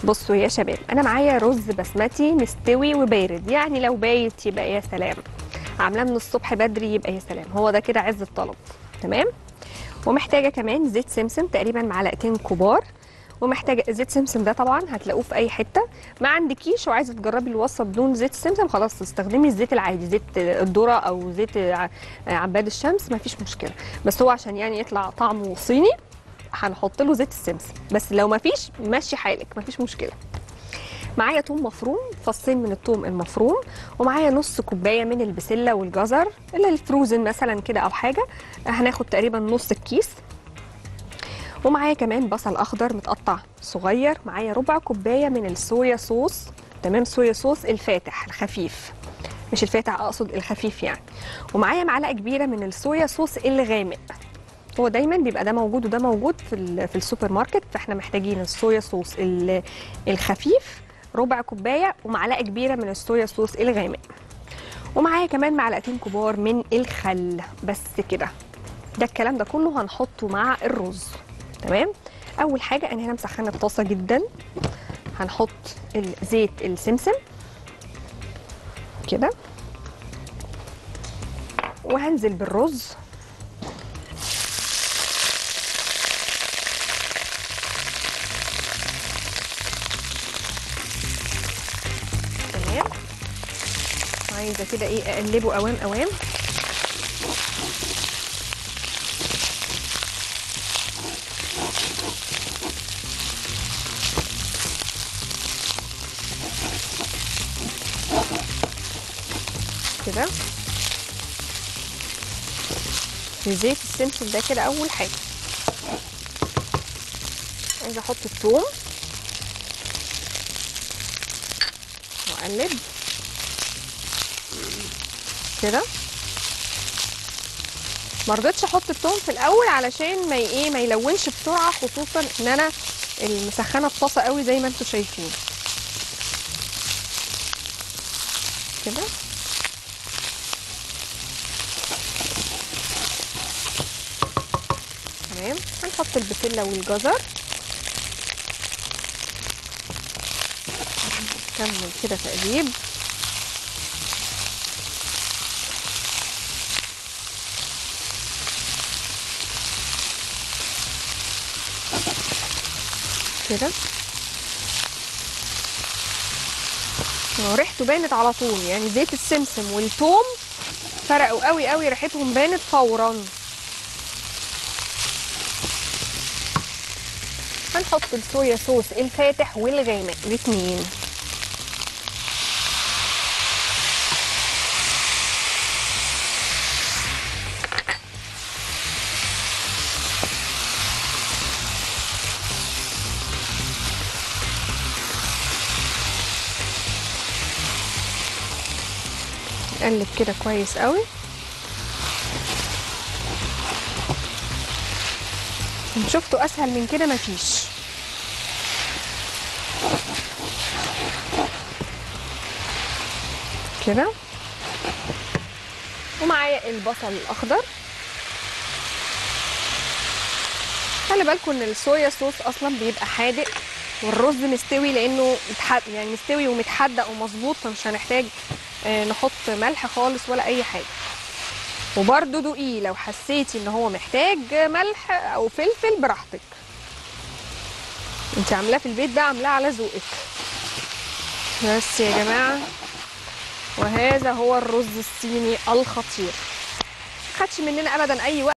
بصوا يا شباب انا معايا رز بسمتي مستوي وبارد يعني لو بايت يبقى يا سلام عاملاه من الصبح بدري يبقى يا سلام هو ده كده عز الطلب تمام ومحتاجه كمان زيت سمسم تقريبا معلقتين كبار ومحتاجه زيت سمسم ده طبعا هتلاقوه في اي حته ما عندكيش وعايزه تجربي الوصفه بدون زيت سمسم خلاص تستخدمي الزيت العادي زيت الذره او زيت ع- عباد الشمس ما فيش مشكله بس هو عشان يعني يطلع طعمه صيني هنحط له زيت السمسم بس لو ما فيش مشي حالك ما فيش مشكله معايا توم مفروم فصين من التوم المفروم ومعايا نص كوبايه من البسله والجزر اللي الفروزن مثلا كده او حاجه هناخد تقريبا نص الكيس ومعايا كمان بصل اخضر متقطع صغير معايا ربع كوبايه من الصويا صوص تمام صويا صوص الفاتح الخفيف مش الفاتح اقصد الخفيف يعني ومعايا معلقه كبيره من الصويا صوص الغامق هو دايما بيبقى ده موجود وده موجود في ال- في السوبر ماركت فاحنا محتاجين الصويا صوص ال- الخفيف ربع كوبايه ومعلقه كبيره من الصويا صوص الغامق ومعايا كمان معلقتين كبار من الخل بس كده ده الكلام ده كله هنحطه مع الرز تمام اول حاجه انا هنا مسخنه الطاسه جدا هنحط زيت السمسم كده وهنزل بالرز تمام عايزه كده ايه اقلبه اوام اوام كده في زيت السمسم ده كده اول حاجه عايزه احط الثوم واقلب كده ما رضيتش احط الثوم في الاول علشان ما ي- ايه ما يلونش بسرعه خصوصا ان انا المسخنه الطاسه قوي زي ما انتم شايفين كده تمام هنحط البسله والجزر نكمل كده تقليب كده هو ريحته بانت على طول يعني زيت السمسم والثوم فرقوا قوي قوي ريحتهم بانت فورا هنحط الصويا صوص الفاتح والغامق الاثنين نقلب كده كويس قوي إن شفتوا اسهل من كده مفيش كده ومعايا البصل الاخضر خلي بالكم ان الصويا صوص اصلا بيبقى حادق والرز مستوي لانه متحد يعني مستوي ومتحدق ومظبوط فمش هنحتاج آه، نحط ملح خالص ولا اي حاجه وبرده دوقيه لو حسيتي ان هو محتاج ملح او فلفل براحتك انت عاملاه في البيت ده عاملاه على ذوقك بس يا جماعه وهذا هو الرز الصيني الخطير خدش مننا ابدا اي وقت